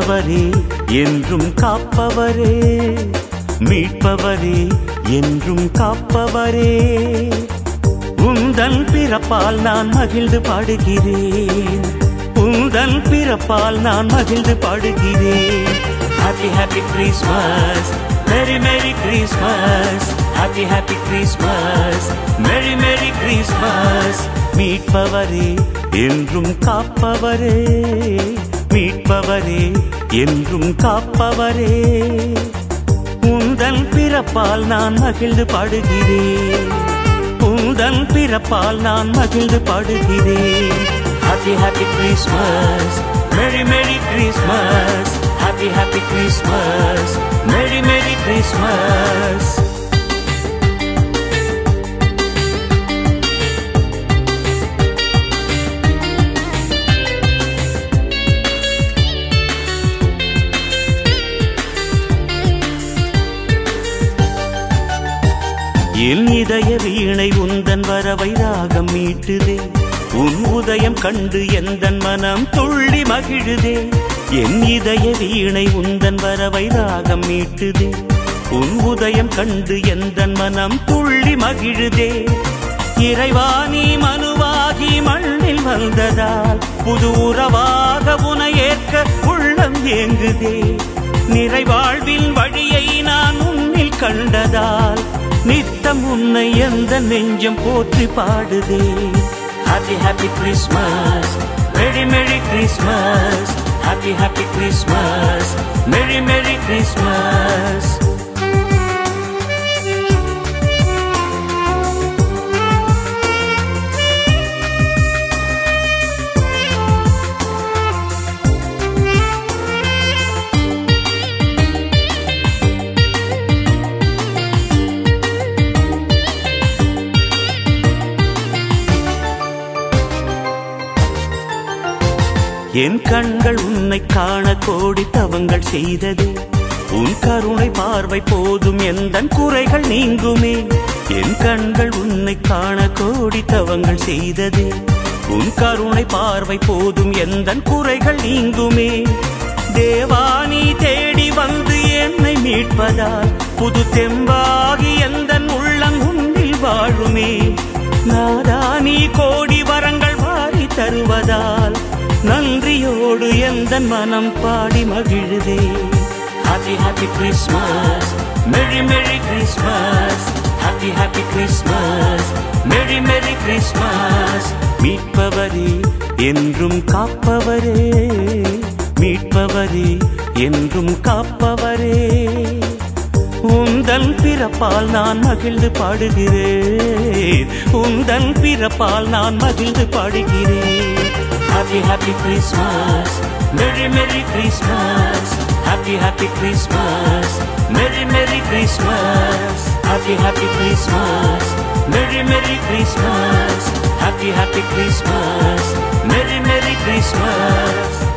மீட்பவரே என்றும் காப்பவரே மீட்பவரே என்றும் காப்பவரே உந்தன் பிறப்பால் நான் மகிழ்ந்து பாடுகிறேன் உந்தன் பிறப்பால் நான் மகிழ்ந்து பாடுகிறேன் happy happy Christmas merry merry Christmas happy happy Christmas merry merry Christmas மீட்பவரே என்றும் காப்பவரே மீட்பவரே என்றும் காப்பவரே உந்தன் பிறப்பால் நான் மகிழ்ந்து பாடுகிறேன் உந்தன் பிறப்பால் நான் மகிழ்ந்து பாடுகிறேன் happy happy Christmas merry merry Christmas happy happy Christmas merry merry Christmas என் இதய வீணை உந்தன் வரவை ராகம் மீட்டுதே உன் உதயம் கண்டு எந்தன் மனம் துள்ளி மகிழுதே என் இதய வீணை உந்தன் வரவை ராகம் மீட்டுதே உன் உதயம் கண்டு எந்தன் மனம் துள்ளி மகிழுதே இறைவாணி மனுவாகி மண்ணில் வந்ததால் புது உறவாக உனை ஏற்க உள்ளம் ஏங்குதே நிறைவாழ்வின் வழியை நான் உன்னில் கண்டதால் நித்தம் உன்னை எந்த நெஞ்சம் போற்றி பாடுதே happy happy Christmas merry merry Christmas happy happy Christmas merry merry Christmas என் கண்கள் உன்னை காண கோடி தவங்கள் செய்ததே உன் கருணை பார்வை போதும் எந்த குறைகள் நீங்குமே என் கண்கள் உன்னை காண கோடி தவங்கள் செய்ததே உன் கருணை பார்வை போதும் எந்த குறைகள் நீங்குமே தேவானி தேடி வந்து என்னை மீட்பதால் புது தெம்பாகி எந்த உள்ளம் உன்னில் வாழுமே நாதானி கோடி வரங்கள் வாரி தருவதால் நன்றியோடு எந்த மனம் பாடி மகிழுதே happy happy Christmas merry merry Christmas happy happy Christmas merry merry Christmas மீட்பவரே என்றும் காப்பவரே மீட்பவரே என்றும் காப்பவரே உந்தன் பிறப்பால் நான் மகிழ்ந்து பாடுகிறேன் உந்தன் பிறப்பால் நான் மகிழ்ந்து பாடுகிறேன் Happy, happy Christmas. Merry, Merry Christmas. Happy, happy Christmas. Merry, Merry Christmas. Happy, happy Christmas. Merry, Merry Christmas. Happy, happy Christmas. Merry, Merry Christmas.